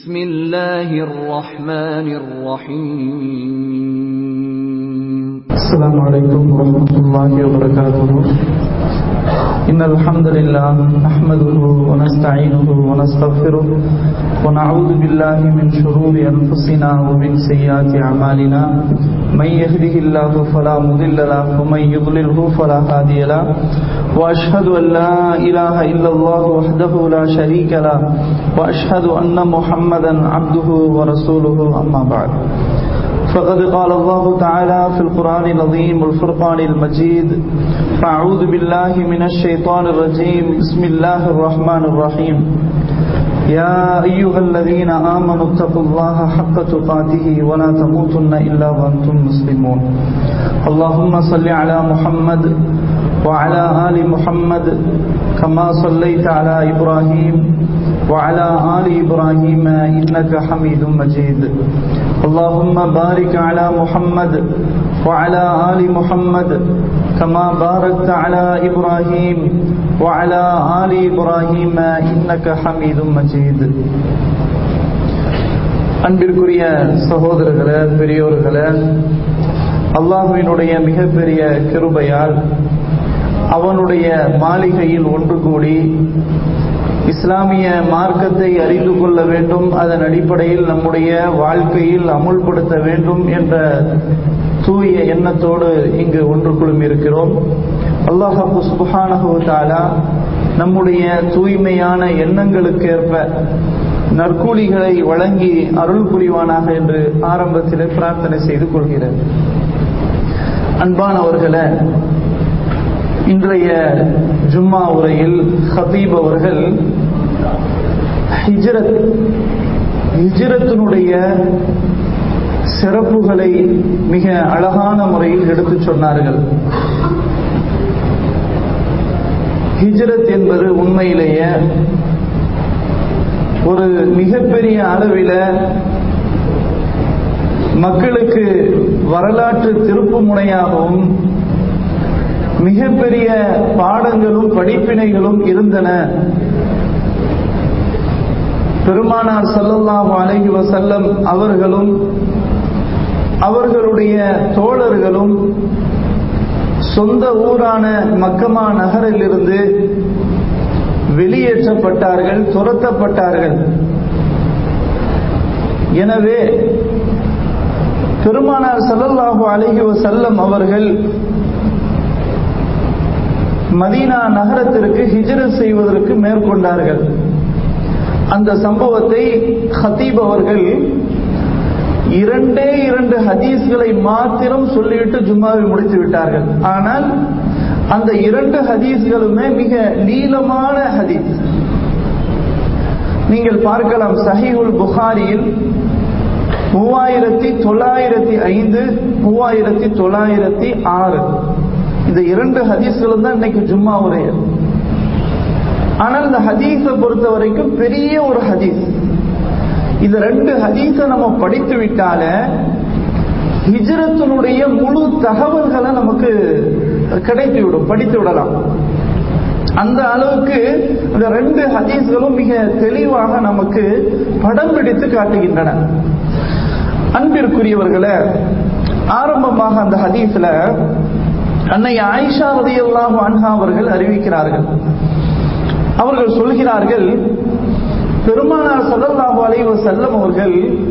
بسم الله الرحمن الرحيم السلام عليكم ورحمة الله وبركاته إن الحمد لله نحمده ونستعينه ونستغفره ونعوذ بالله من شرور أنفسنا ومن سيئات أعمالنا من يهده الله فلا مضل له ومن يضلله فلا هادي له وأشهد أن لا إله إلا الله وحده لا شريك له وأشهد أن محمدا عبده ورسوله أما بعد فقد قال الله تعالى في القرآن العظيم والفرقان المجيد فأعوذ بالله من الشيطان الرجيم بسم الله الرحمن الرحيم يا أيها الذين آمنوا اتقوا الله حق تقاته ولا تموتن إلا وأنتم مسلمون اللهم صل على محمد وعلى آل محمد كما صليت على إبراهيم وعلى آل إبراهيم إنك حميد مجيد اللهم بارك على محمد وعلى آل محمد كما باركت على إبراهيم وعلى آل إبراهيم إنك حميد مجيد அன்பிற்குரிய சகோதரர்களே பெரியோர்களே அல்லாஹுவினுடைய மிகப்பெரிய கிருபையால் அவனுடைய மாளிகையில் ஒன்று கூடி இஸ்லாமிய மார்க்கத்தை அறிந்து கொள்ள வேண்டும் அதன் அடிப்படையில் நம்முடைய வாழ்க்கையில் அமுல்படுத்த வேண்டும் என்ற தூய எண்ணத்தோடு இங்கு ஒன்று குழுமி இருக்கிறோம் அல்லாஹு சுபஹானஹாலா நம்முடைய தூய்மையான எண்ணங்களுக்கேற்ப நற்கூலிகளை வழங்கி அருள் புரிவானாக என்று ஆரம்பத்தில் பிரார்த்தனை செய்து கொள்கிறேன் அன்பானவர்களே இன்றைய ஜும்மா உரையில் ஹபீப் அவர்கள் ஹிஜ்ரத் ஹிஜ்ரத்தினுடைய சிறப்புகளை மிக அழகான முறையில் எடுத்துச் சொன்னார்கள் ஹிஜ்ரத் என்பது உண்மையிலேயே ஒரு மிகப்பெரிய அளவில் மக்களுக்கு வரலாற்று திருப்பு முனையாகவும் மிகப்பெரிய பாடங்களும் படிப்பினைகளும் இருந்தன பெருமானார் சல்லல்லாஹு அலைஹி வசல்லம் அவர்களும் அவர்களுடைய தோழர்களும் சொந்த ஊரான மக்கமா நகரிலிருந்து வெளியேற்றப்பட்டார்கள் துரத்தப்பட்டார்கள் எனவே பெருமானார் சல்லல்லாஹு அலைஹி வசல்லம் அவர்கள் மதீனா நகரத்திற்கு ஹிஜரத் செய்வதற்கு மேற்கொண்டார்கள் அந்த சம்பவத்தை ஹத்தீப் அவர்கள் இரண்டே இரண்டு ஹதீஸ்களை மாத்திரம் சொல்லிவிட்டு ஜும்மாவை முடித்து விட்டார்கள் ஆனால் அந்த இரண்டு ஹதீஸ்களுமே மிக நீளமான ஹதீஸ் நீங்கள் பார்க்கலாம் சஹீவுல் புகாரியில் மூவாயிரத்தி தொள்ளாயிரத்தி ஐந்து மூவாயிரத்தி தொள்ளாயிரத்தி ஆறு இந்த இரண்டு ஹதீஸ்களும் தான் இன்னைக்கு ஜும்மா உரைய ஆனால் இந்த ஹதீஸை பொறுத்த வரைக்கும் பெரிய ஒரு ஹதீஸ் இந்த ரெண்டு ஹதீஸை நம்ம படித்து விட்டால ஹிஜரத்தினுடைய முழு தகவல்களை நமக்கு கிடைத்து விடும் படித்து விடலாம் அந்த அளவுக்கு இந்த ரெண்டு ஹதீஸ்களும் மிக தெளிவாக நமக்கு படம் பிடித்து காட்டுகின்றன அன்பிற்குரியவர்களை ஆரம்பமாக அந்த ஹதீஸ்ல அன்னை ஆயிஷா ரதி அல்லாஹு அன்ஹா அவர்கள் அறிவிக்கிறார்கள் அவர்கள் சொல்கிறார்கள் பெருமானார் சல்லல்லாஹு அலைஹி வஸல்லம் அவர்கள்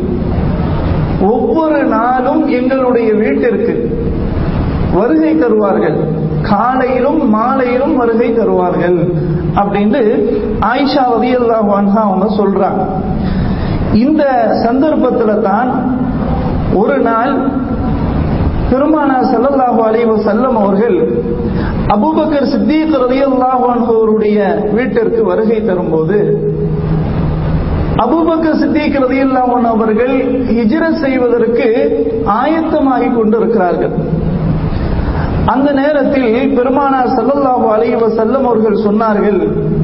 ஒவ்வொரு நாளும் எங்களுடைய வீட்டிற்கு வருகை தருவார்கள் காலையிலும் மாலையிலும் வருகை தருவார்கள் அப்படின்னு ஆயிஷா ரதி அல்லாஹு அன்ஹா அவங்க சொல்றாங்க இந்த சந்தர்ப்பத்தில் தான் ஒரு நாள் பெருமானார் சல்லல்லாஹு அலைஹி வஸல்லம் அவர்கள் அபூபக்கர் சித்திக் ரலியல்லாஹு அன்ஹு அவருடைய வீட்டிற்கு வருகை தரும்போது அபூபக்கர் சித்திக் ரலியல்லாஹு அன்ஹு அவர்கள் ஹிஜ்ரத் செய்வதற்கு ஆயத்தமாகி கொண்டிருக்கிறார்கள் அந்த நேரத்தில் பெருமானார் சல்லல்லாஹு அலைஹி வஸல்லம் அவர்கள் சொன்னார்கள்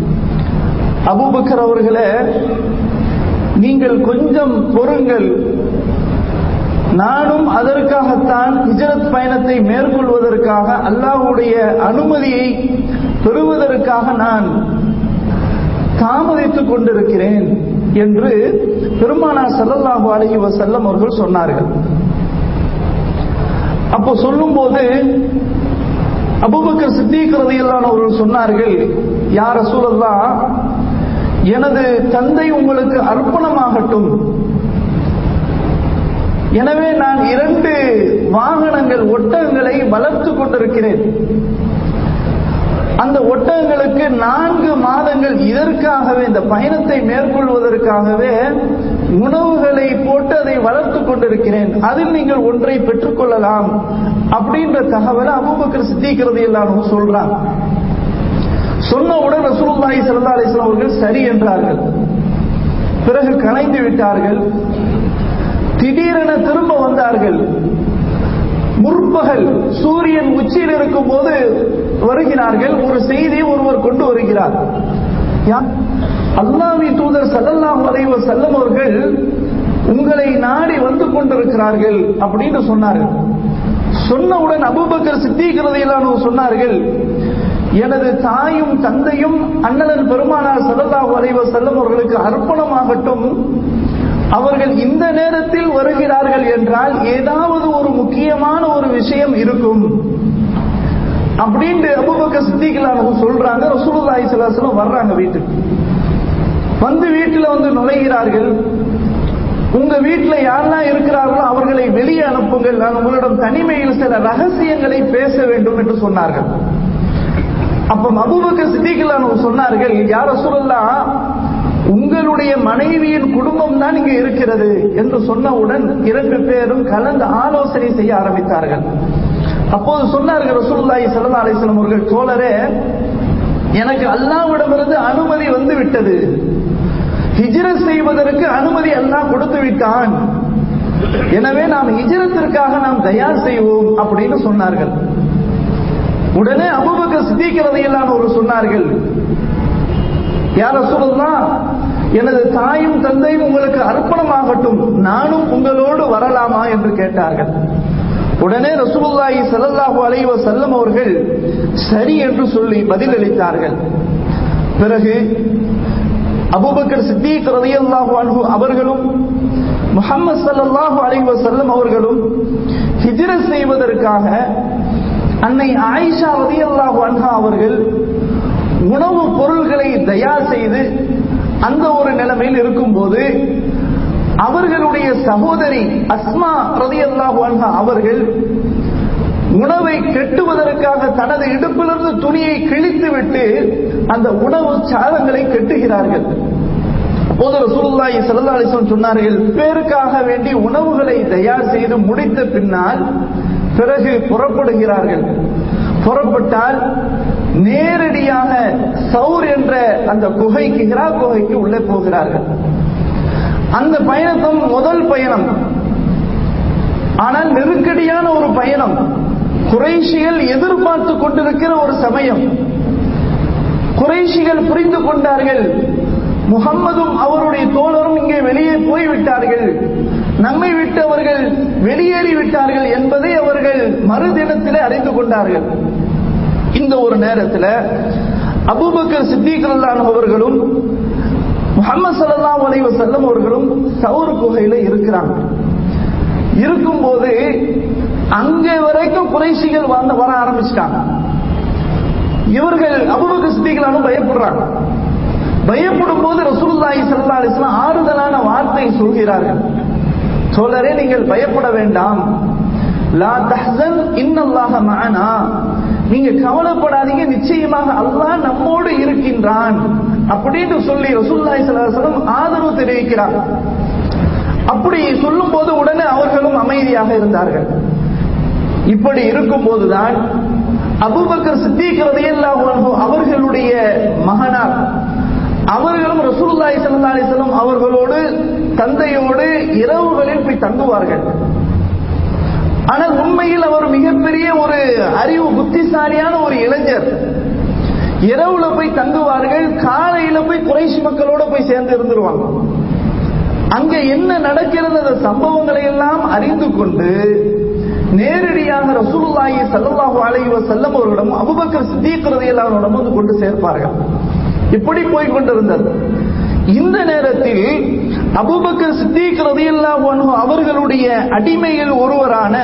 அபூபக்கர் அவர்களே நீங்கள் கொஞ்சம் பொறுங்கள் நானும் அதற்காகத்தான் ஹிஜரத் பயணத்தை மேற்கொள்வதற்காக அல்லாஹுடைய அனுமதியை பெறுவதற்காக நான் தாமதித்துக் கொண்டிருக்கிறேன் என்று பெருமானார் ஸல்லல்லாஹு அலைஹி வஸல்லம் அவர்கள் சொன்னார்கள் அப்போ சொல்லும்போது அபூபக்கர் சித்திக் ரலியல்லாஹு அவர்கள் சொன்னார்கள் யார் ரசூலல்லாஹ் எனது தந்தை உங்களுக்கு அர்ப்பணமாகட்டும் எனவே நான் இரண்டு வாகனங்கள் ஒட்டகங்களை வளர்த்து கொண்டிருக்கிறேன் அந்த ஒட்டகங்களுக்கு நான்கு மாதங்கள் இதற்காகவே இந்த பயணத்தை மேற்கொள்வதற்காகவே உணவுகளை போட்டு அதை வளர்த்து கொண்டிருக்கிறேன் அதில் நீங்கள் ஒன்றை பெற்றுக்கொள்ளலாம் அப்படின்ற தகவலை அபூபக்கர் சித்திக்கிறது எல்லாரும் சொல்றாங்க சொன்னவுடன் ரசூலுல்லாஹி ஸல்லல்லாஹு அலைஹி வஸல்லம் அவர்கள் சரி என்றார்கள் பிறகு கலைந்து விட்டார்கள் திடீரென திரும்ப வந்தார்கள் முற்பகல் சூரியன் உச்சியில் இருக்கும் போது வருகிறார்கள் ஒரு செய்தியை ஒருவர் கொண்டு வருகிறார் அல்லாவி தூதர் சல்லல்லாஹு அலைஹி வஸல்லம் அவர்கள் உங்களை நாடி வந்து கொண்டிருக்கிறார்கள் அப்படின்னு சொன்னார்கள் சொன்னவுடன் அபூபக்கர் சித்திக் ரலியல்லாஹு சொன்னார்கள் எனது தாயும் தந்தையும் அண்ணலன் பெருமானார் சல்லல்லாஹு அலைஹி வஸல்லம் அவர்களுக்கு அர்ப்பணமாகட்டும் அவர்கள் இந்த நேரத்தில் வருகிறார்கள் என்றால் ஏதாவது ஒரு முக்கியமான ஒரு விஷயம் இருக்கும் அப்படின்ட்டு அபுபக்கர் சித்திகளான சொல்றாங்க ரசூலுல்லாஹி ஸல்லல்லாஹு அலைஹி வர்றாங்க வீட்டுக்கு வந்து வீட்டுல வந்து நுழைகிறார்கள் உங்க வீட்டுல யாரெல்லாம் இருக்கிறார்களோ அவர்களை வெளியே அனுப்புங்கள் நான் உங்களிடம் தனிமையில் சில ரகசியங்களை பேச வேண்டும் என்று சொன்னார்கள் அப்ப அபூபக்கர் சித்திகளான சொன்னார்கள் யார சொல்லலாம் உங்களுடைய மனைவியின் குடும்பம் தான் இங்கு இருக்கிறது என்று சொன்னவுடன் இரண்டு பேரும் கலந்து ஆலோசனை செய்ய ஆரம்பித்தார்கள் அப்போது சொன்னார்கள் ரசூலுல்லாஹி ஸல்லல்லாஹு அலைஹி வஸல்லம் அவர்கள் தோழரே எனக்கு அல்லாஹ்விடமிருந்து அனுமதி வந்து விட்டது ஹிஜ்ரத் செய்வதற்கு அனுமதி அல்லாஹ் கொடுத்து விட்டான் எனவே நாம் ஹிஜ்ரத்திற்காக நாம் தயார் செய்வோம் அப்படின்னு சொன்னார்கள் உடனே அபூபக்கர் சித்திக் ரலியல்லாஹு ஒரு சொன்னார்கள் யார சொல்லலாம் எனது தாயும் தந்தையும் உங்களுக்கு அர்ப்பணமாகட்டும் நானும் உங்களோடு வரலாமா என்று கேட்டார்கள் உடனே ரசூலுல்லாஹி ஸல்லல்லாஹு அலைஹி வஸல்லம் அவர்கள் சரி என்று சொல்லி பதிலளித்தார்கள் பிறகு அபூபக்கர் சித்திக் ரலியல்லாஹு அன்ஹு அவர்களும் முஹம்மது ஸல்லல்லாஹு அலைஹி வஸல்லம் அவர்களும் ஹிஜ்ரத் செய்வதற்காக அன்னை ஆயிஷா ரலியல்லாஹு அன்ஹா அவர்கள் உணவுப் பொருள்களை தயார் செய்து அந்த ஒரு நிலைமையில் இருக்கும்போது அவர்களுடைய சகோதரி அஸ்மா ரதியல்லாஹு அன்ஹா அவர்கள் உணவை கெட்டுவதற்காக தனது இடுப்பிலிருந்து துணியை கிழித்து விட்டு அந்த உணவு சாதங்களை கெட்டுகிறார்கள் அப்போது ரசூலுல்லாஹி ஸல்லல்லாஹு அலைஹி வஸல்லம் சொன்னார்கள் பேருக்காக வேண்டி உணவுகளை தயார் செய்து முடித்த பின்னால் பிறகு புறப்படுகிறார்கள் புறப்பட்டால் நேரடியாக சௌர் என்ற அந்த குகைக்கு ஹிரா குகைக்கு உள்ளே போகிறார்கள் அந்த பயணத்தும் முதல் பயணம் ஆனால் நெருக்கடியான ஒரு பயணம் குறைஷிகள் எதிர்பார்த்து கொண்டிருக்கிற ஒரு சமயம் குறைஷிகள் புரிந்து கொண்டார்கள் முகம்மதும் அவருடைய தோழரும் இங்கே வெளியே போய்விட்டார்கள் நம்மை விட்டு அவர்கள் வெளியேறி விட்டார்கள் என்பதை அவர்கள் மறுதினத்திலே அறிந்து கொண்டார்கள் இந்த ஒரு நேரத்தில் அபூபக்கர் சித்திக் அவர்களும் முகமது சல்லாஹ் அலைஹி வஸல்லம் அவர்களும் சவுர் குகையில இருக்கிறாங்க இருக்கும்போது அங்கே வரைக்கும் குறைசிகள் வந்து வர ஆரம்பிச்சிட்டாங்க இவர்கள் அபூபக்கர் சித்திகளானும் பயப்படுறாங்க பயப்படும் போது ரசூலுல்லாஹி ஸல்லல்லாஹு அலைஹி வஸல்லம் ஆறுதலான வார்த்தை சொல்கிறார்கள் தோழரே நீங்கள் பயப்பட வேண்டாம் லா தஹ்சன் இன்னல்லாஹ மஅனா நீங்க கவலைப்படாதீங்க நிச்சயமாக அல்லாஹ் நம்மோடு இருக்கின்றான் அப்படின்னு சொல்லி ரசூலுல்லாஹி ஸல்லல்லாஹு அலைஹி வஸல்லம் ஆதரவு தெரிவிக்கிறார் அப்படி சொல்லும் போது உடனே அவர்களும் அமைதியாக இருந்தார்கள் இப்படி இருக்கும் போதுதான் அபூபக்கர் சித்திக் ரலியல்லாஹு அன்ஹு அவர்களுடைய மகனார் அவர்களும் ரசூலுல்லாஹி ஸல்லல்லாஹு அலைஹி வஸல்லம் அவர்களோடு தந்தையோடு இரவுகளில் போய் தங்குவார்கள் ஆனால் உண்மையில் அவர் மிகப்பெரிய ஒரு அறிவு புத்திசாலியான ஒரு இளைஞர் இரவுல போய் தங்குவார்கள் காலையில போய் குறைசி மக்களோட போய் சேர்ந்து இருந்துருவாங்க அங்க என்ன நடக்கிறது அந்த சம்பவங்களை எல்லாம் அறிந்து கொண்டு நேரடியாக ரசூலுல்லாஹி ஸல்லல்லாஹு அலைஹி வஸல்லம் அவர்களிடம் அபூபக்கர் சித்தீக் ரலியல்லாஹு அன்ஹு வந்து கொண்டு சேர்ப்பார்கள் இப்படி போய் கொண்டிருந்தது இந்த நேரத்தில் அபூபக்கர் சித்திக் ரலியல்லாஹு அன்ஹு அவர்களுடைய அடிமையில் ஒருவரான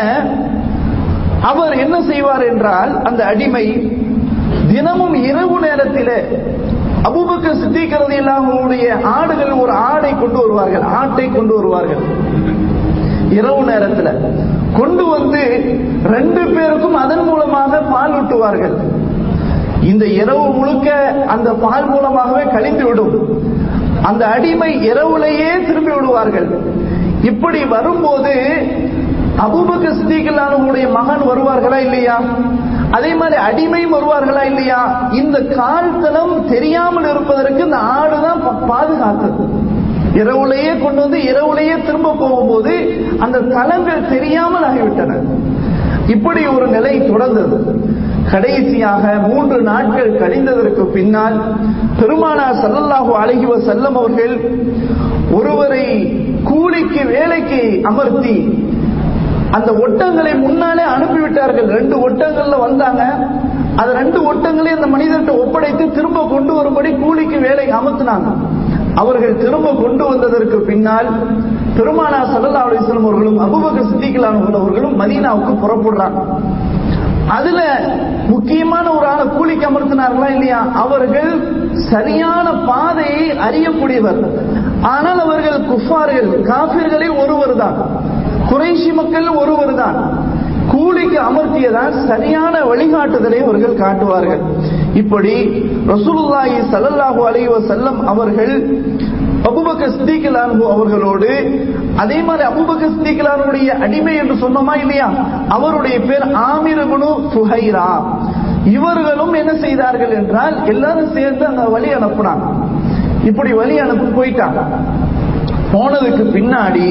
அவர் என்ன செய்வார் என்றால் அந்த அடிமை தினமும் இரவு நேரத்திலே அபூபக்கர் சித்திக் ரலியல்லாஹுடைய ஆடுகள் ஒரு ஆடை கொண்டு வருவார்கள் ஆட்டை கொண்டு வருவார்கள் இரவு நேரத்தில் கொண்டு வந்து ரெண்டு பேருக்கும் அதன் மூலமாக பால் ஊட்டுவார்கள் இந்த இரவு முழுக்க அந்த பால் மூலமாகவே கழிந்து விடும் அந்த அடிமை இரவுலேயே திரும்பி விடுவார்கள் இப்படி வரும்போது அபூபக்க சித்திகளானுடைய மகன் வருவார்களா இல்லையா அதே மாதிரி அடிமையும் வருவார்களா இல்லையா இந்த கால்தலம் தெரியாமல் இருப்பதற்கு இந்த ஆடுதான் பா- பாதுகாத்தது இரவுலேயே கொண்டு வந்து இரவுலேயே திரும்ப போகும்போது அந்த தலங்கள் தெரியாமல் ஆகிவிட்டன இப்படி ஒரு நிலை தொடர்ந்தது கடைசியாக மூன்று நாட்கள் கழிந்ததற்கு பின்னால் பெருமானார் ஸல்லல்லாஹு அலைஹி வஸல்லம் அவர்கள் ஒருவரை கூலிக்கு வேலைக்கு அமர்த்தி அந்த ஒட்டங்களை முன்னாலே அனுப்பிவிட்டார்கள் ரெண்டு ஒட்டங்கள்ல வந்தாங்க அது ரெண்டு ஒட்டங்களையும் அந்த மனிதர்கிட்ட ஒப்படைத்து திரும்ப கொண்டு வரும்படி கூலிக்கு வேலை அமர்த்தினாங்க அவர்கள் திரும்ப கொண்டு வந்ததற்கு பின்னால் பெருமானா சல்லா அலிஸ்லம் அவர்களும் அபுபக்கர் சித்திகளான அவர்களும் மதீனாவுக்கு புறப்படுறாங்க அதுல முக்கியமான ஒரு ஆளை கூலிக்கு அமர்த்தினார்களா இல்லையா அவர்கள் சரியான பாதையை அறியக்கூடியவர் ஆனால் அவர்கள் குஃபார்கள் காபிர்களே ஒருவர் தான் குறைஷி மக்கள் ஒருவர் தான் கூலிக்கு அமர்த்தியதால் சரியான வழிகாட்டுதலை அவர்கள் காட்டுவார்கள் இப்படி ரசூலுல்லாஹி ஸல்லல்லாஹு அலைஹி வஸல்லம் அவர்கள் அபூபக்கர் சித்திக் அன்ஹு அவர்களோடு அதே மாதிரி அபூபக்கர் சித்திக் அன்ஹுடைய அடிமை என்று சொன்னோமா இல்லையா அவருடைய பேர் ஆமிர் இப்னு சுஹைரா இவர்களும் என்ன செய்தார்கள் என்றால் எல்லாரும் சேர்ந்து அந்த வழி அனுப்புனாங்க இப்படி வழி அனுப்பி போயிட்டாங்க போனதுக்கு பின்னாடி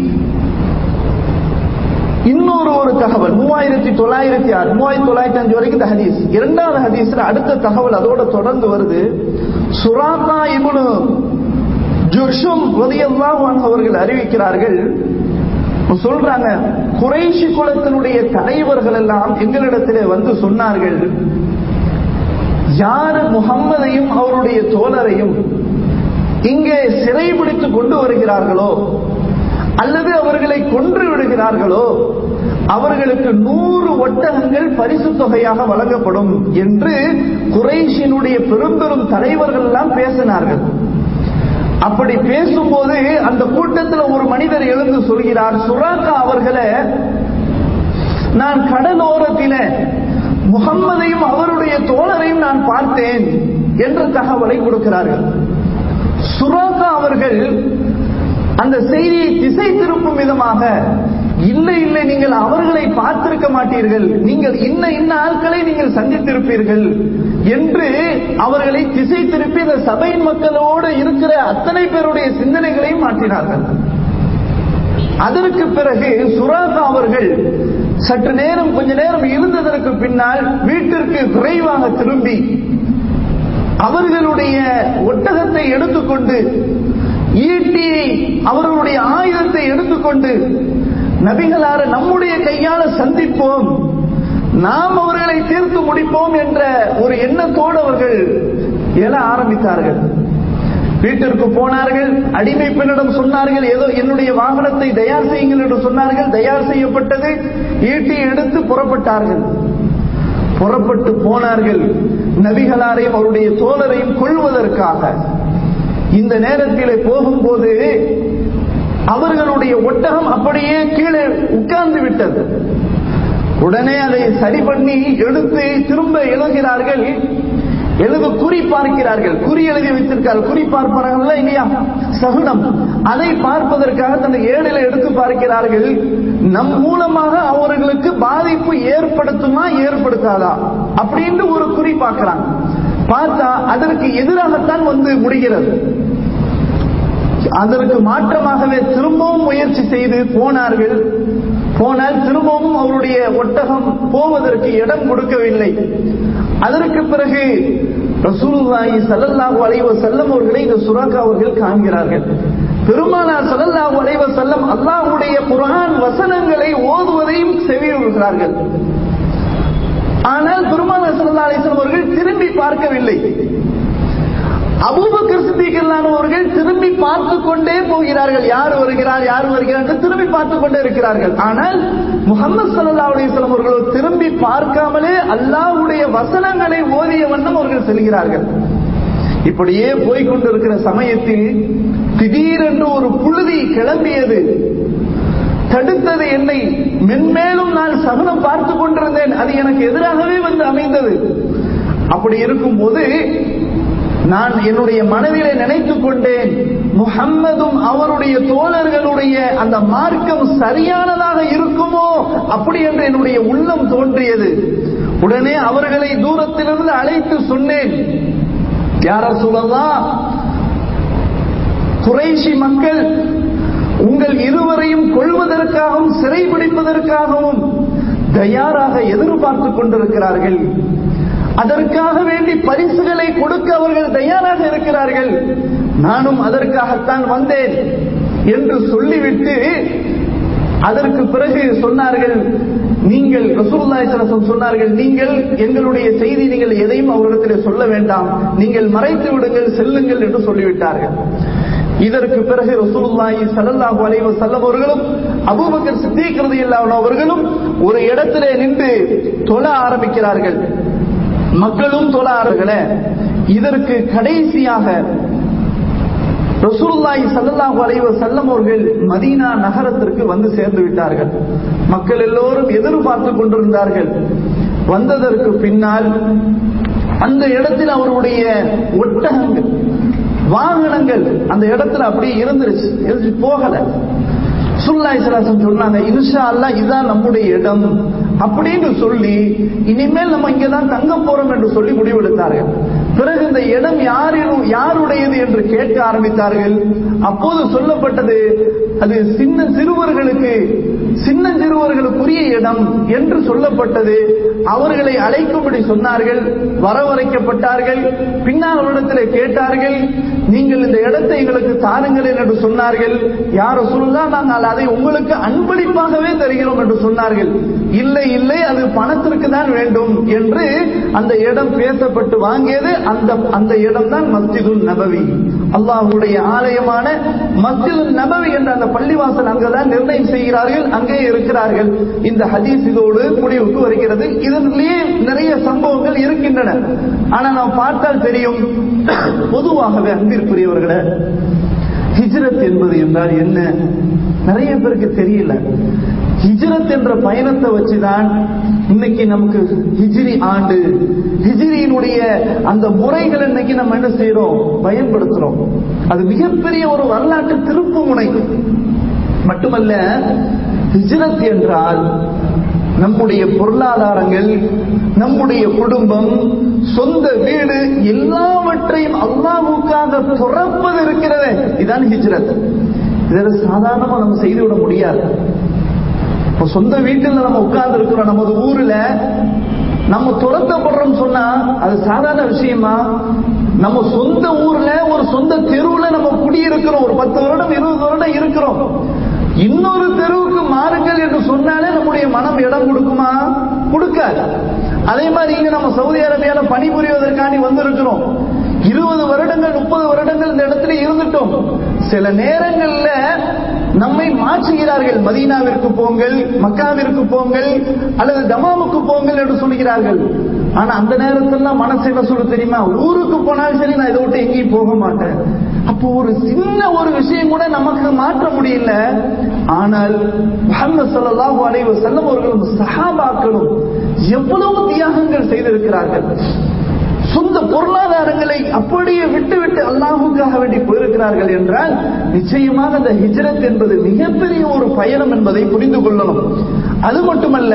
இன்னொரு ஒரு தகவல் மூவாயிரத்தி தொள்ளாயிரத்தி ஆறு மூவாயிரத்தி தொள்ளாயிரத்தி அஞ்சு வரைக்கும் இந்த ஹதீஸ் இரண்டாவது ஹதீஸ்ல அடுத்த தகவல் அதோட தொடர்ந்து வருது சுராத்தா இபுனு ஜுர்ஷும் ரலியல்லாஹு அன்ஹு அவர்கள் அறிவிக்கிறார்கள் சொல்றாங்க குறைஷி குலத்தினுடைய தலைவர்கள் எல்லாம் எங்களிடத்திலே வந்து சொன்னார்கள் யார் முகம்மதையும் அவருடைய தோழரையும் இங்கே சிறைபிடித்து கொண்டு வருகிறார்களோ அல்லது அவர்களை கொன்று விடுகிறார்களோ அவர்களுக்கு நூறு ஒட்டகங்கள் பரிசு தொகையாக வழங்கப்படும் என்று குறைஷினுடைய பெரும் பெரும் தலைவர்கள் எல்லாம் பேசினார்கள் அப்படி பேசும்போது அந்த கூட்டத்தில் ஒரு மனிதர் எழுந்து சொல்கிறார் சுராக்கா அவர்களை நான் கடலோரத்தில முகம்மதையும் அவருடைய தோழரையும் நான் பார்த்தேன் என்ற தகவலை கொடுக்கிறார்கள் சுராக்கா அவர்கள் அந்த செய்தியை திசை திருப்பும் விதமாக இல்லை இல்லை நீங்கள் அவர்களை பார்த்திருக்க மாட்டீர்கள் நீங்கள் இன்ன இன்ன ஆட்களை நீங்கள் சந்தித்திருப்பீர்கள் என்று அவர்களை திசை திருப்பி அந்த சபையின் மக்களோடு இருக்கிற அத்தனை பேருடைய சிந்தனைகளையும் மாற்றினார்கள் அதற்கு பிறகு சுராகா அவர்கள் சற்று நேரம் கொஞ்ச நேரம் இருந்ததற்கு பின்னால் வீட்டிற்கு விரைவாக திரும்பி அவர்களுடைய ஒட்டகத்தை எடுத்துக்கொண்டு ஈட்டியை அவர்களுடைய ஆயுதத்தை எடுத்துக்கொண்டு நபிகளார நம்முடைய கையால சந்திப்போம் நாம் அவர்களை தீர்த்து முடிப்போம் என்ற ஒரு எண்ணத்தோடு அவர்கள் எழ ஆரம்பித்தார்கள் வீட்டிற்கு போனார்கள் அடிமை பெண்ணிடம் சொன்னார்கள் ஏதோ என்னுடைய வாகனத்தை தயார் செய்யுங்கள் என்று சொன்னார்கள் தயார் செய்யப்பட்டது ஈட்டி எடுத்து புறப்பட்டார்கள் புறப்பட்டு போனார்கள் நபிகளாரையும் அவருடைய தோழரையும் கொள்வதற்காக இந்த நேரத்திலே போகும்போது அவர்களுடைய ஒட்டகம் அப்படியே கீழே உட்கார்ந்து விட்டது உடனே அதை சரி பண்ணி எடுத்து திரும்ப எழுகிறார்கள் எழுது குறி பார்க்கிறார்கள் குறி எழுதி வைத்திருக்கார்கள் குறி பார்ப்பார்கள் இல்லையா சகுனம் அதை பார்ப்பதற்காக தன்னை ஏழில எடுத்து பார்க்கிறார்கள் நம் மூலமாக அவர்களுக்கு பாதிப்பு ஏற்படுத்துமா ஏற்படுத்தாதா அப்படின்னு ஒரு குறி பார்க்கிறாங்க பார்த்தா அதற்கு எதிராகத்தான் வந்து முடிகிறது அதற்கு மாற்றமாகவே திரும்பவும் முயற்சி செய்து போனார்கள் போனால் திரும்பவும் அவருடைய ஒட்டகம் போவதற்கு இடம் கொடுக்கவில்லை அதற்கு பிறகு ரசூலுல்லாஹி ஸல்லல்லாஹு அலைஹி வஸல்லம் அவர்களை இந்த சுராக்கா அவர்கள் காண்கிறார்கள் பெருமானார் ஸல்லல்லாஹு அலைஹி வஸல்லம் அல்லாஹ்வுடைய குர்ஆன் வசனங்களை ஓதுவதையும் செவியுறுகிறார்கள் ஆனால் பெருமானார் ஸல்லல்லாஹு அலைஹி வஸல்லம் அவர்கள் திரும்பி பார்க்கவில்லை அபூபக்கர் சித்திகளானவர்கள் திரும்பி பார்த்து கொண்டே போகிறார்கள் யார் வருகிறார் யார் வருகிறார் என்று திரும்பி பார்த்து கொண்டே இருக்கிறார்கள் ஆனால் முகமது சல்லா அலிஸ்லாம் அவர்களோ திரும்பி பார்க்காமலே அல்லாஹ்வுடைய வசனங்களை ஓதிய வண்ணம் அவர்கள் செல்கிறார்கள் இப்படியே போய்கொண்டிருக்கிற சமயத்தில் திடீரென்று ஒரு புழுதி கிளம்பியது தடுத்தது என்னை மென்மேலும் நான் சகுனம் பார்த்து கொண்டிருந்தேன் அது எனக்கு எதிராகவே வந்து அமைந்தது அப்படி இருக்கும்போது நான் என்னுடைய மனதிலே நினைத்துக் கொண்டேன் முகம்மதும் அவருடைய தோழர்களுடைய அந்த மார்க்கம் சரியானதாக இருக்குமோ அப்படி என்று என்னுடைய உள்ளம் தோன்றியது உடனே அவர்களை தூரத்திலிருந்து அழைத்து சொன்னேன் யார சொல்லலாம் குறைஷி மக்கள் உங்கள் இருவரையும் கொள்வதற்காகவும் சிறைபிடிப்பதற்காகவும் தயாராக எதிர்பார்த்துக் கொண்டிருக்கிறார்கள் அதற்காக வேண்டி பரிசுகளை கொடுக்க அவர்கள் தயாராக இருக்கிறார்கள் நானும் அதற்காகத்தான் வந்தேன் என்று சொல்லிவிட்டு அதற்கு பிறகு சொன்னார்கள் நீங்கள் ரசூலுல்லாஹி சொன்னார்கள் நீங்கள் எங்களுடைய செய்தி நீங்கள் எதையும் அவரிடத்தில் சொல்ல வேண்டாம் நீங்கள் மறைத்து விடுங்கள் செல்லுங்கள் என்று சொல்லிவிட்டார்கள் இதற்கு பிறகு ரசூலுல்லாஹி ஸல்லல்லாஹு அலைஹி வஸல்லம் அவர்களும் அபூபக்கர் சித்திக் ரலியல்லாஹு அவர்களும் ஒரு இடத்திலே நின்று தொழ ஆரம்பிக்கிறார்கள் மக்களும் தொழ ஆரம்பிக்கல இதற்கு கடைசியாக ரசூலுல்லாஹி ஸல்லல்லாஹு அலைஹி வஸல்லம் அவர்கள் மதீனா நகரத்திற்கு வந்து சேர்ந்து விட்டார்கள் மக்கள் எல்லோரும் எதிர்பார்த்து கொண்டிருந்தார்கள் வந்ததற்கு பின்னால் அந்த இடத்தில் அவருடைய ஒட்டகங்கள் வாகனங்கள் அந்த இடத்துல அப்படியே இருந்துருச்சு இருந்துச்சு போகல சுல்லாய் சலாசம் சொன்னாங்க இன்ஷா அல்லா இதுதான் நம்முடைய இடம் அப்படின்னு சொல்லி இனிமேல் நம்ம இங்கதான் தங்க போறோம் என்று சொல்லி முடிவெடுத்தார்கள் பிறகு இந்த இடம் யாரின் யாருடையது என்று கேட்க ஆரம்பித்தார்கள் அப்போது சொல்லப்பட்டது அது சின்ன சிறுவர்களுக்கு சின்னஞ்சிறுவர்களுக்குரிய இடம் என்று சொல்லப்பட்டது அவர்களை அழைக்கும்படி சொன்னார்கள் வரவழைக்கப்பட்டார்கள் பின்னால் அவரிடத்தில் கேட்டார்கள் நீங்கள் இந்த இடத்தை எங்களுக்கு தாருங்கள் என்று சொன்னார்கள் யார சொல்லா நாங்கள் அதை உங்களுக்கு அன்பளிப்பாகவே தருகிறோம் என்று சொன்னார்கள் இல்லை இல்லை அது பணத்திற்கு தான் வேண்டும் என்று அந்த இடம் பேசப்பட்டு வாங்கியது அந்த அந்த இடம் தான் மஸ்ஜிதுல் நபவி அல்லாஹுடைய ஆலயமான மஸ்ஜிதுல் நபவி என்ற அந்த பள்ளிவாசல் அங்குதான் நிர்ணயம் செய்கிறார்கள் அங்கே இருக்கிறார்கள் இந்த ஹதீஸ் இதோடு முடிவுக்கு வருகிறது இதனிலேயே நிறைய சம்பவங்கள் இருக்கின்றன ஆனா நாம் பார்த்தால் தெரியும் பொதுவாகவே அன்பிற்குரியவர்களே ஹிஜ்ரத் என்பது என்றால் என்ன நிறைய பேருக்கு தெரியல ஹிஜ்ரத் என்ற பயணத்தை வச்சுதான் இன்னைக்கு நமக்கு ஹிஜ்ரி ஆண்டு ஹிஜ்ரியினுடைய அந்த முறைகள் இன்னைக்கு நம்ம என்ன செய்யறோம் பயன்படுத்துறோம் அது மிகப்பெரிய ஒரு வரலாற்று திருப்பு முனை மட்டுமல்ல ஹிஜ்ரத் என்றால் நம்முடைய பொருளாதாரங்கள் நம்முடைய குடும்பம் சொந்த வீடு எல்லாவற்றையும் அல்லாவுக்காக துறப்பது இருக்கிறது இதான் ஹிஜ்ரத் இதை சாதாரணமா நம்ம செய்துவிட முடியாது இப்போ சொந்த வீட்டில் நம்ம உட்கார்ந்து இருக்கிறோம் நமது ஊர்ல நம்ம துரத்தப்படுறோம் சொன்னா அது சாதாரண விஷயமா நம்ம சொந்த ஊர்ல ஒரு சொந்த தெருவுல நம்ம குடியிருக்கிறோம் ஒரு பத்து வருடம் இருபது வருடம் இருக்கிறோம் இன்னொரு தெருவுக்கு மாறுங்கள் என்று சொன்னாலே நம்முடைய மனம் இடம் கொடுக்குமா கொடுக்காது அதே மாதிரி இங்க நம்ம சவுதி அரேபியால பணிபுரிவதற்காண்டி வந்திருக்கிறோம் இருபது வருடங்கள் முப்பது வருடங்கள் இந்த இடத்துல இருந்துட்டோம் சில நேரங்கள்ல நம்மை மாற்றுகிறார்கள் மதீனாவிற்கு போங்கள் மக்காவிற்கு போங்கள் அல்லது தமாமுக்கு போங்கள் என்று சொல்கிறார்கள் ஆனா அந்த நேரத்துல மனசு என்ன சொல்ல தெரியுமா ஊருக்கு போனாலும் சரி நான் இதை விட்டு எங்கேயும் போக மாட்டேன் அப்போ ஒரு சின்ன ஒரு விஷயம் கூட நமக்கு மாற்ற முடியல ஆனால் முகமது ஸல்லல்லாஹு அலைஹி வஸல்லம் அவர்களும் சஹாபாக்களும் எவ்வளவு தியாகங்கள் செய்திருக்கிறார்கள் சொந்த பொருளாதாரங்களை அப்படியே விட்டு விட்டு அல்லாஹுக்காக வேண்டி போயிருக்கிறார்கள் என்றால் நிச்சயமாக அந்த ஹிஜ்ரத் என்பது மிகப்பெரிய ஒரு பயணம் என்பதை புரிந்து கொள்ளணும் அது மட்டுமல்ல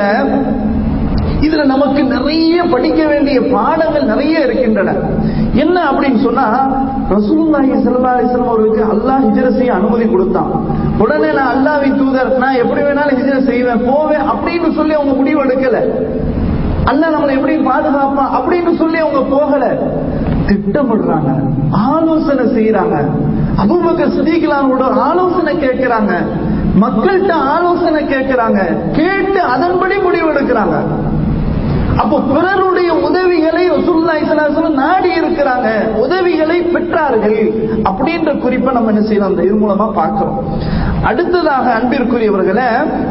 இதுல நமக்கு நிறைய படிக்க வேண்டிய பாடங்கள் நிறைய இருக்கின்றன என்ன அப்படின்னு சொன்னா ரசூலுல்லாஹி ஸல்லல்லாஹு அலைஹி வஸல்லம் அவர்களுக்கு அல்லாஹ் ஹிஜ்ரத் செய்ய அனுமதி கொடுத்தான் உடனே நான் அல்லாஹ்வின் தூதர் நான் எப்படி வேணாலும் ஹிஜ்ரத் செய்வேன் போவேன் அப்படின்னு சொல்லி அவங்க முடிவு எடுக்கல அண்ணா நம்மளை எப்படி பாதுகாப்பா அப்படின்னு சொல்லி அவங்க போகல திட்டமிடுறாங்க ஆலோசனை செய்யறாங்க அபூபக்கர் சித்திகளானோட ஆலோசனை கேட்கிறாங்க மக்கள்கிட்ட ஆலோசனை கேட்கிறாங்க கேட்டு அதன்படி முடிவு எடுக்கிறாங்க அப்போ பிறருடைய உதவிகளை ரசூலுல்லாஹி ஸல்லல்லாஹு அலைஹி வஸல்லம் நாடி இருக்கிறாங்க உதவிகளை பெற்றார்கள் அப்படின்ற குறிப்பை நம்ம என்ன செய்யலாம் அந்த இது மூலமா பார்க்கிறோம் அடுத்ததாக அன்பிற்குரியவர்களை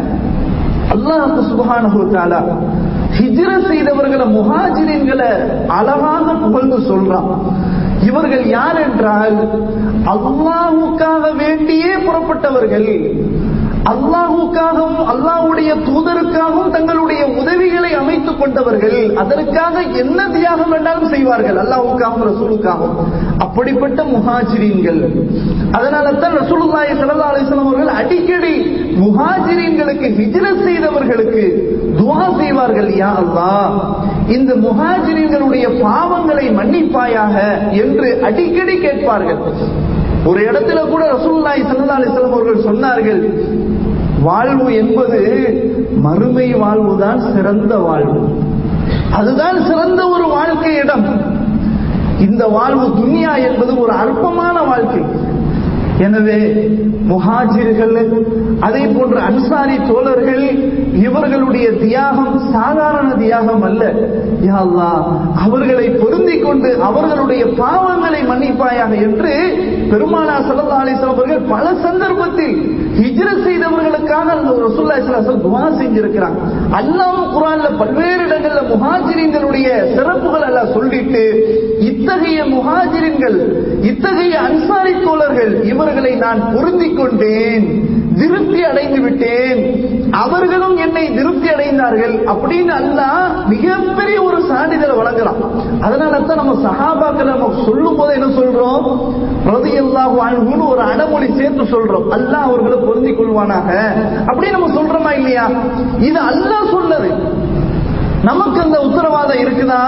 அல்லாஹ் சுபஹானஹு வ தஆலா ஹிஜ்ர செய்தவர்களை முஹாஜிரின்களை அழகாக புகழ்ந்து சொல்றான் இவர்கள் யார் என்றால் அல்லாஹுக்காக வேண்டியே புறப்பட்டவர்கள் அல்லாஹுக்காகவும் அல்லாஹ்வுடைய தூதருக்காகவும் தங்களுடைய உதவிகளை அமைத்துக் கொண்டவர்கள் அதற்காக என்ன தியாகம் வேண்டாலும் செய்வார்கள் அல்லாஹுக்காகவும் ரசூலுக்காகவும் அப்படிப்பட்ட முஹாஜிரீன்கள் அதனால தான் ரசூலுல்லாஹி ஸல்லல்லாஹு அலைஹி வஸல்லம் அவர்கள் அடிக்கடி முஹாஜிரீன்களுக்கு ஹிஜ்ரத் செய்தவர்களுக்கு துஆ செய்வார்கள் யா அல்லாஹ் இந்த முஹாஜிரீன்களுடைய பாவங்களை மன்னிப்பாயாக என்று அடிக்கடி கேட்பார்கள் ஒரு இடத்துல கூட ரசூலுல்லாஹி ஸல்லல்லாஹு அலைஹி வஸல்லம் அவர்கள் சொன்னார்கள் வாழ்வு என்பது மறுமை வாழ்வுதான் சிறந்த வாழ்வு அதுதான் சிறந்த ஒரு வாழ்க்கை இடம் இந்த வாழ்வு துன்யா என்பது ஒரு அற்பமான வாழ்க்கை எனவே முஹாஜிர்கள் அதே போன்ற அன்சாரி தோழர்கள் இவர்களுடைய தியாகம் சாதாரண தியாகம் அல்ல யா அல்லாஹ் அவர்களை பொருந்திக் கொண்டு அவர்களுடைய பாவங்களை மன்னிப்பாயாக என்று பெருமானா சல்லா அலிஸ்லாம் அவர்கள் பல சந்தர்ப்பத்தில் ஹிஜ்ரத் செய்தவர்களுக்காக அந்த ரசூல்லா இஸ்லாம் துவா செஞ்சிருக்கிறாங்க அல்லாஹ் குரான்ல பல்வேறு இடங்கள்ல முஹாஜிரின்களுடைய சிறப்புகள் எல்லாம் சொல்லிட்டு இத்தகைய முஹாஜிரின்கள் இத்தகைய அன்சாரி தோழர்கள் இவர்களை நான் பொருந்திக் கொண்டேன் திருப்தி அடைந்து விட்டேன் அவர்களும் என்னை திருப்தி அடைந்தார்கள் அப்படின்னு அல்லாஹ் மிகப்பெரிய ஒரு சான்றிதழை வழங்குறான் அதனால தான் நம்ம சஹாபாக்கள் நம்ம சொல்லும் போது என்ன சொல்றோம் ரதி அல்லாஹ் வாழ்வுன்னு ஒரு அடமொழி சேர்த்து சொல்றோம் அல்லாஹ் அவர்களை பொருந்திக் கொள்வானாக அப்படி நம்ம சொல்றோமா இல்லையா இது அல்லாஹ் சொன்னது நமக்கு அந்த உத்தரவாதம் இருக்குதா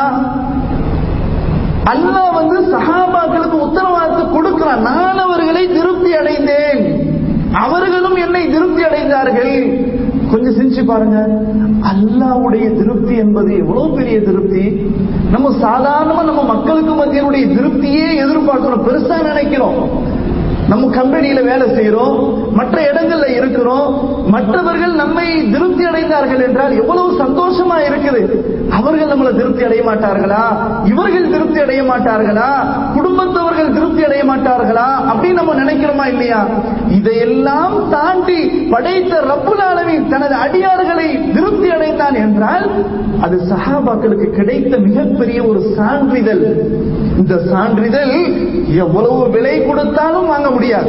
அல்லாஹ் வந்து சஹாபாக்களுக்கு உத்தரவாதத்தை கொடுக்கிறான் நான் அவர்களை திருப்தி அடைந்தேன் அவர்களும் என்னை திருப்தி அடைந்தார்கள் கொஞ்சம் சிந்திச்சு பாருங்க அல்லாவுடைய திருப்தி என்பது எவ்வளவு பெரிய திருப்தி நம்ம சாதாரணமா நம்ம மக்களுக்கு மத்தியனுடைய திருப்தியே எதிர்பார்க்கிறோம் பெருசா நினைக்கிறோம் நம்ம கம்பெனியில வேலை செய்யறோம் மற்ற இடங்கள்ல இருக்கிறோம் மற்றவர்கள் நம்மை திருப்தி அடைந்தார்கள் என்றால் எவ்வளவு சந்தோஷமா இருக்குது அவர்கள் நம்மளை திருப்தி அடைய மாட்டார்களா இவர்கள் திருப்தி அடைய மாட்டார்களா குடும்பத்தவர்கள் திருப்தி அடைய மாட்டார்களா அப்படின்னு நம்ம நினைக்கிறோமா இல்லையா இதையெல்லாம் தாண்டி படைத்த ரப்புல் ஆலமீன் தனது அடியார்களை திருப்தி அடைந்தான் என்றால் அது சஹாபாக்களுக்கு கிடைத்த மிகப்பெரிய ஒரு சான்றிதழ் இந்த சான்றிதழ் எவ்வளவு விலை கொடுத்தாலும் வாங்க முடியாது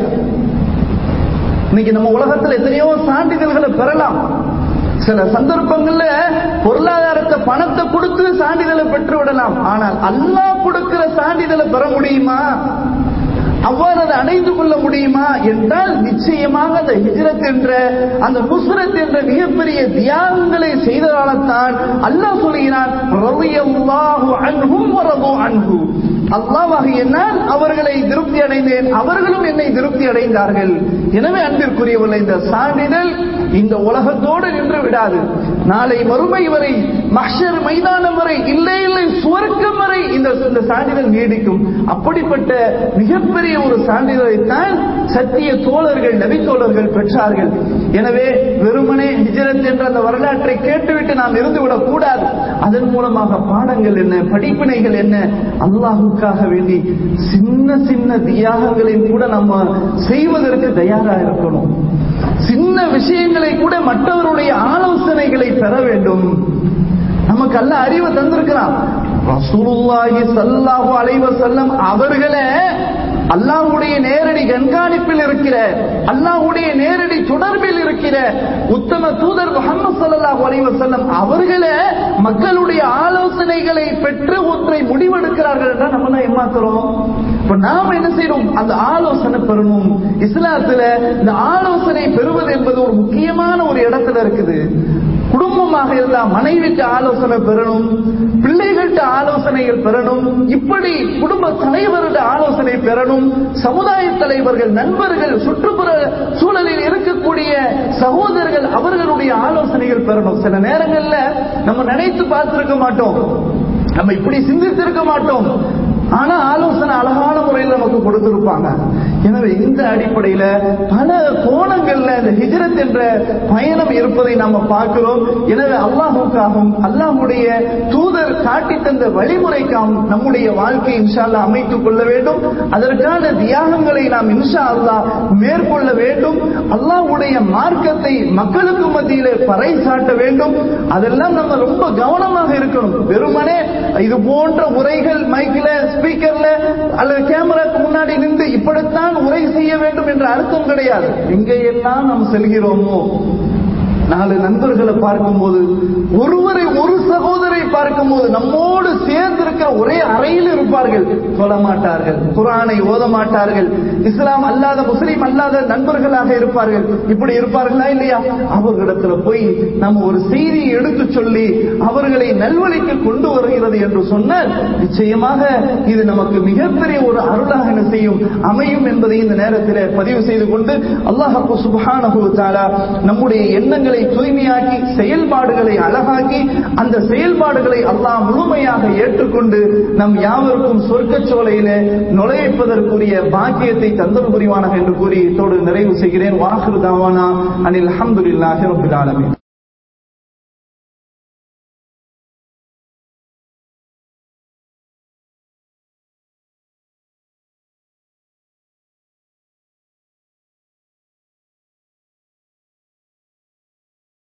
இன்னைக்கு நம்ம உலகத்துல எத்தனையோ சான்றிதழ்களை பெறலாம் சில சந்தர்ப்பங்கள்ல பொருளாதாரத்தை பணத்தை கொடுத்து சான்றிதழை பெற்று விடலாம் ஆனால் அல்லாஹ் கொடுக்கிற சான்றிதழை பெற முடியுமா அவ்வாறு அதை அடைந்து கொள்ள முடியுமா என்றால் நிச்சயமாக அந்த ஹிஜ்ரத் என்ற அந்த நுஸ்ரத் என்ற மிகப்பெரிய தியாகங்களை செய்ததால்தான் அல்லாஹ் சொல்கிறான் ரலியல்லாஹு அன்ஹும் வரது அன்ஹு அல்லாஹ் என்னால் அவர்களை திருப்தி அடைந்தேன் அவர்களும் என்னை திருப்தி அடைந்தார்கள் எனவே அன்பிற்குரியவர்கள் இந்த சான்றிதழ் இந்த உலகத்தோடு நின்று விடாது நாளை மறுமை வரை மஹ்ஷர் மைதானம் வரை இல்லை இல்லை சுவர்க்கம் வரை இந்த இந்த சான்றிதழ் நீடிக்கும் அப்படிப்பட்ட மிகப்பெரிய ஒரு சான்றிதழைத்தான் சத்திய தோழர்கள் நபி தோழர்கள் பெற்றார்கள் எனவே வெறுமனே ஹிஜரத் என்ற அந்த வரலாற்றை கேட்டுவிட்டு நாம் இருந்துவிடக் கூடாது அதன் மூலமாக பாடங்கள் என்ன படிப்பினைகள் என்ன அல்லாஹுக்காக வேண்டி சின்ன சின்ன தியாகங்களையும் கூட நம்ம செய்வதற்கு தயாரா இருக்கணும் சின்ன விஷயங்களை கூட மற்றவருடைய ஆலோசனைகளை பெற வேண்டும் நமக்கு அல்ல அறிவை தந்திருக்கிறான் ரசூலுல்லாஹி ஸல்லல்லாஹு அலைஹி வஸல்லம் அவர்களே அல்லாஹ்வுடைய நேரடி கண்காணிப்பில் இருக்கிற அல்லாஹ்வுடைய நேரடி தொடர்பில் இருக்கிற உத்தம தூதர் முகமது ஸல்லல்லாஹு அலைஹி வஸல்லம் அவர்களே மக்களுடைய ஆலோசனைகளை பெற்று ஒன்றை முடிவெடுக்கிறார்கள் என்றால் நம்ம என்ன ஏமாத்துறோம் இப்ப நாம என்ன செய்யறோம் அந்த ஆலோசனை பெறணும் இஸ்லாத்துல இந்த ஆலோசனை பெறுவது என்பது ஒரு முக்கியமான ஒரு இடத்துல இருக்குது குடும்பமாக இருந்தா மனைவிட்டு ஆலோசனை பெறணும் பிள்ளைகள்கிட்ட ஆலோசனைகள் பெறணும் இப்படி குடும்ப தலைவர்கிட்ட ஆலோசனை பெறணும் சமுதாய தலைவர்கள் நண்பர்கள் சுற்றுப்புற சூழலில் இருக்கக்கூடிய சகோதரர்கள் அவர்களுடைய ஆலோசனைகள் பெறணும் சில நேரங்கள்ல நம்ம நினைத்து பார்த்திருக்க மாட்டோம் நம்ம இப்படி சிந்தித்திருக்க மாட்டோம் ஆனா ஆலோசனை அழகான முறையில் நமக்கு கொடுத்திருப்பாங்க எனவே இந்த அடிப்படையில பல கோணங்கள்ல அந்த ஹிஜ்ரத் என்ற பயணம் இருப்பதை நாம பார்க்கிறோம் எனவே அல்லாஹுக்காகவும் அல்லாஹுடைய தூதர் காட்டி தந்த வழிமுறைக்காகவும் நம்முடைய வாழ்க்கையை இன்ஷா அல்லாஹ் அமைத்துக் கொள்ள வேண்டும் அதற்கான தியாகங்களை நாம் இன்ஷா அல்லாஹ் மேற்கொள்ள வேண்டும் அல்லாஹ்வுடைய மார்க்கத்தை மக்களுக்கு மத்தியிலே பறைசாட்ட வேண்டும் அதெல்லாம் நம்ம ரொம்ப கவனமாக இருக்கணும் வெறுமனே இது போன்ற உரைகள் மைக்கில் ஸ்பீக்கர்ல அல்லது கேமராக்கு முன்னாடி நின்று இப்படித்தான் உரை செய்ய வேண்டும் என்ற அர்த்தம் கிடையாது எங்கெல்லாம் நாம் செல்கிறோமோ நாலு நண்பர்களை பார்க்கும்போது ஒருவரை ஒரு சகோதரை பார்க்கும்போது நம்மோடு சேர்ந்திருக்கிற ஒரே அறையில் இருப்பார்கள் சொல்ல மாட்டார்கள் குரானை ஓத மாட்டார்கள் இஸ்லாம் அல்லாத முஸ்லீம் அல்லாத நண்பர்களாக இருப்பார்கள் இப்படி இருப்பார்களா இல்லையா அவர்களிடத்துல போய் நம்ம ஒரு செய்தியை எடுத்து சொல்லி அவர்களை நல்வழிக்கு கொண்டு வருகிறது என்று சொன்னால் நிச்சயமாக இது நமக்கு மிகப்பெரிய ஒரு அருளாக என்ன செய்யும் அமையும் என்பதை இந்த நேரத்தில் பதிவு செய்து கொண்டு அல்லாஹு சுபஹானஹு தஆலா நம்முடைய எண்ணங்களை தூய்மையாக்கி செயல்பாடுகளை அழகாக்கி அந்த செயல்பாடுகளை அல்லாஹ் முழுமையாக ஏற்றுக்கொண்டு நம் யாவருக்கும் சொர்க்கச் சோலையிலே நுழைப்பதற்குரிய பாக்கியத்தை தந்தல் புரிவானாக என்று கூறி இதோடு நிறைவு செய்கிறேன் வாஹிரு தாவானா அனில் அல்ஹம்துலில்லாஹி ரப்பில் ஆலமீன்